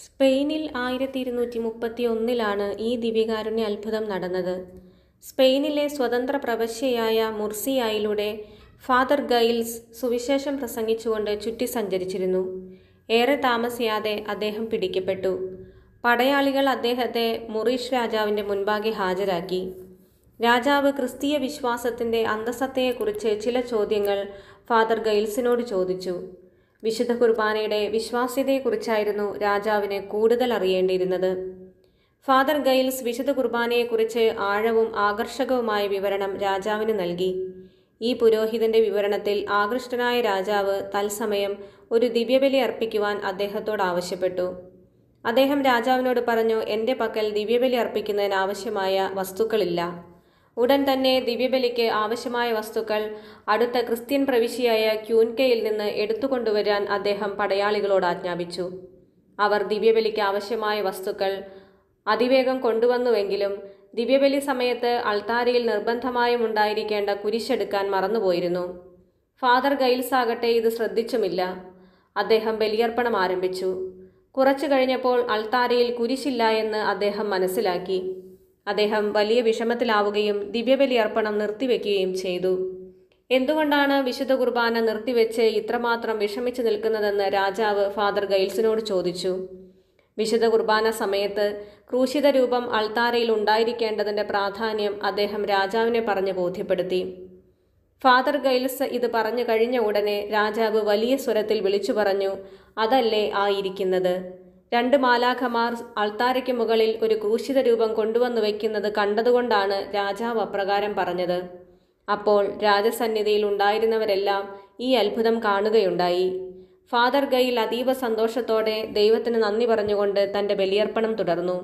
സ്പെയിനിൽ ആയിരത്തി ഇരുന്നൂറ്റി മുപ്പത്തി ഒന്നിലാണ് ഈ ദിവ്യകാരുണ്യ അത്ഭുതം നടന്നത് സ്പെയിനിലെ സ്വതന്ത്ര പ്രവശ്യയായ മുർസിയായിലൂടെ ഫാദർ ഗൈൽസ് സുവിശേഷം പ്രസംഗിച്ചുകൊണ്ട് ചുറ്റി സഞ്ചരിച്ചിരുന്നു ഏറെ താമസിയാതെ അദ്ദേഹം പിടിക്കപ്പെട്ടു പടയാളികൾ അദ്ദേഹത്തെ മുറീഷ് രാജാവിൻ്റെ മുൻപാകെ ഹാജരാക്കി രാജാവ് ക്രിസ്തീയ വിശ്വാസത്തിൻ്റെ അന്തസത്തയെക്കുറിച്ച് ചില ചോദ്യങ്ങൾ ഫാദർ ഗൈൽസിനോട് ചോദിച്ചു വിശുദ്ധ കുർബാനയുടെ വിശ്വാസ്യതയെക്കുറിച്ചായിരുന്നു രാജാവിന് കൂടുതൽ അറിയേണ്ടിയിരുന്നത് ഫാദർ ഗൈൽസ് വിശുദ്ധ കുർബാനയെക്കുറിച്ച് ആഴവും ആകർഷകവുമായ വിവരണം രാജാവിന് നൽകി ഈ പുരോഹിതന്റെ വിവരണത്തിൽ ആകൃഷ്ടനായ രാജാവ് തത്സമയം ഒരു ദിവ്യബലി അർപ്പിക്കുവാൻ അദ്ദേഹത്തോട് ആവശ്യപ്പെട്ടു അദ്ദേഹം രാജാവിനോട് പറഞ്ഞു എൻ്റെ പക്കൽ ദിവ്യബലി അർപ്പിക്കുന്നതിന് ആവശ്യമായ വസ്തുക്കളില്ല ഉടൻ തന്നെ ദിവ്യബലിക്ക് ആവശ്യമായ വസ്തുക്കൾ അടുത്ത ക്രിസ്ത്യൻ പ്രവിശ്യയായ ക്യൂൻകയിൽ നിന്ന് എടുത്തുകൊണ്ടുവരാൻ അദ്ദേഹം പടയാളികളോട് ആജ്ഞാപിച്ചു അവർ ദിവ്യബലിക്ക് ആവശ്യമായ വസ്തുക്കൾ അതിവേഗം കൊണ്ടുവന്നുവെങ്കിലും ദിവ്യബലി സമയത്ത് അൾത്താരയിൽ നിർബന്ധമായും ഉണ്ടായിരിക്കേണ്ട കുരിശെടുക്കാൻ മറന്നുപോയിരുന്നു ഫാദർ ഗൈൽസ് ആകട്ടെ ഇത് ശ്രദ്ധിച്ചുമില്ല അദ്ദേഹം ബലിയർപ്പണം ആരംഭിച്ചു കുറച്ചു കഴിഞ്ഞപ്പോൾ അൾത്താരയിൽ കുരിശില്ല എന്ന് അദ്ദേഹം മനസ്സിലാക്കി അദ്ദേഹം വലിയ വിഷമത്തിലാവുകയും ദിവ്യബലി അർപ്പണം നിർത്തിവെക്കുകയും ചെയ്തു എന്തുകൊണ്ടാണ് വിശുദ്ധ കുർബാന നിർത്തിവെച്ച് ഇത്രമാത്രം വിഷമിച്ചു നിൽക്കുന്നതെന്ന് രാജാവ് ഫാദർ ഗൈൽസിനോട് ചോദിച്ചു വിശുദ്ധ കുർബാന സമയത്ത് ക്രൂശിത രൂപം അൾത്താരയിൽ ഉണ്ടായിരിക്കേണ്ടതിൻ്റെ പ്രാധാന്യം അദ്ദേഹം രാജാവിനെ പറഞ്ഞ് ബോധ്യപ്പെടുത്തി ഫാദർ ഗൈൽസ് ഇത് പറഞ്ഞു കഴിഞ്ഞ ഉടനെ രാജാവ് വലിയ സ്വരത്തിൽ വിളിച്ചു പറഞ്ഞു അതല്ലേ ആ ഇരിക്കുന്നത് രണ്ട് മാലാഖമാർ അൾത്താരയ്ക്ക് മുകളിൽ ഒരു ക്രൂശിത രൂപം കൊണ്ടുവന്നു വയ്ക്കുന്നത് കണ്ടതുകൊണ്ടാണ് രാജാവ് അപ്രകാരം പറഞ്ഞത് അപ്പോൾ രാജസന്നിധിയിൽ ഉണ്ടായിരുന്നവരെല്ലാം ഈ അത്ഭുതം കാണുകയുണ്ടായി ഫാദർ ഗൈൽ അതീവ സന്തോഷത്തോടെ ദൈവത്തിന് നന്ദി പറഞ്ഞുകൊണ്ട് തന്റെ ബലിയർപ്പണം തുടർന്നു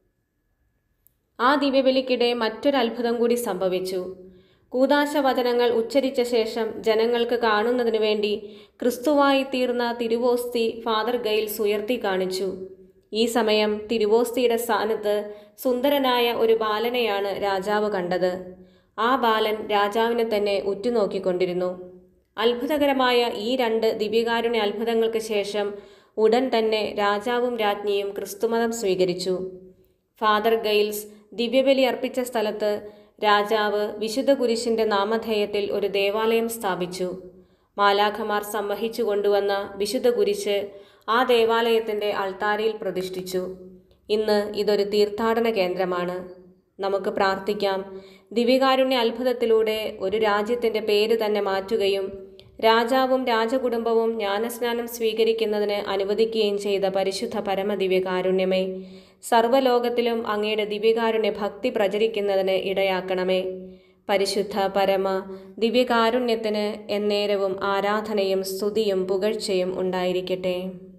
ആ ദിവ്യബലിക്കിടെ മറ്റൊരു അത്ഭുതം കൂടി സംഭവിച്ചു കൂതാശ വചനങ്ങൾ ഉച്ചരിച്ച ശേഷം ജനങ്ങൾക്ക് കാണുന്നതിനു വേണ്ടി ക്രിസ്തുവായി തീർന്ന തിരുവോസ്തി ഫാദർ ഗൈൽസ് ഉയർത്തി കാണിച്ചു ഈ സമയം തിരുവോസ്തിയുടെ സ്ഥാനത്ത് സുന്ദരനായ ഒരു ബാലനെയാണ് രാജാവ് കണ്ടത് ആ ബാലൻ രാജാവിനെ തന്നെ ഉറ്റുനോക്കിക്കൊണ്ടിരുന്നു അത്ഭുതകരമായ ഈ രണ്ട് ദിവ്യകാരുണ്യ അത്ഭുതങ്ങൾക്ക് ശേഷം ഉടൻ തന്നെ രാജാവും രാജ്ഞിയും ക്രിസ്തുമതം സ്വീകരിച്ചു ഫാദർ ഗൈൽസ് ദിവ്യബലി അർപ്പിച്ച സ്ഥലത്ത് രാജാവ് വിശുദ്ധ കുരിശിന്റെ നാമധേയത്തിൽ ഒരു ദേവാലയം സ്ഥാപിച്ചു മാലാഖമാർ സംവഹിച്ചു കൊണ്ടുവന്ന വിശുദ്ധ കുരിശ് ആ ദേവാലയത്തിന്റെ അൾത്താരയിൽ പ്രതിഷ്ഠിച്ചു ഇന്ന് ഇതൊരു തീർത്ഥാടന കേന്ദ്രമാണ് നമുക്ക് പ്രാർത്ഥിക്കാം ദിവ്യകാരുണ്യ അത്ഭുതത്തിലൂടെ ഒരു രാജ്യത്തിന്റെ പേര് തന്നെ മാറ്റുകയും രാജാവും രാജകുടുംബവും ജ്ഞാനസ്നാനം സ്വീകരിക്കുന്നതിന് അനുവദിക്കുകയും ചെയ്ത പരിശുദ്ധ പരമദിവ്യകാരുണ്യമേ സർവ്വലോകത്തിലും അങ്ങയുടെ ദിവ്യകാരുണ്യ ഭക്തി പ്രചരിക്കുന്നതിന് ഇടയാക്കണമേ പരിശുദ്ധ പരമ ദിവ്യകാരുണ്യത്തിന് എന്നേരവും ആരാധനയും സ്തുതിയും പുകഴ്ചയും ഉണ്ടായിരിക്കട്ടെ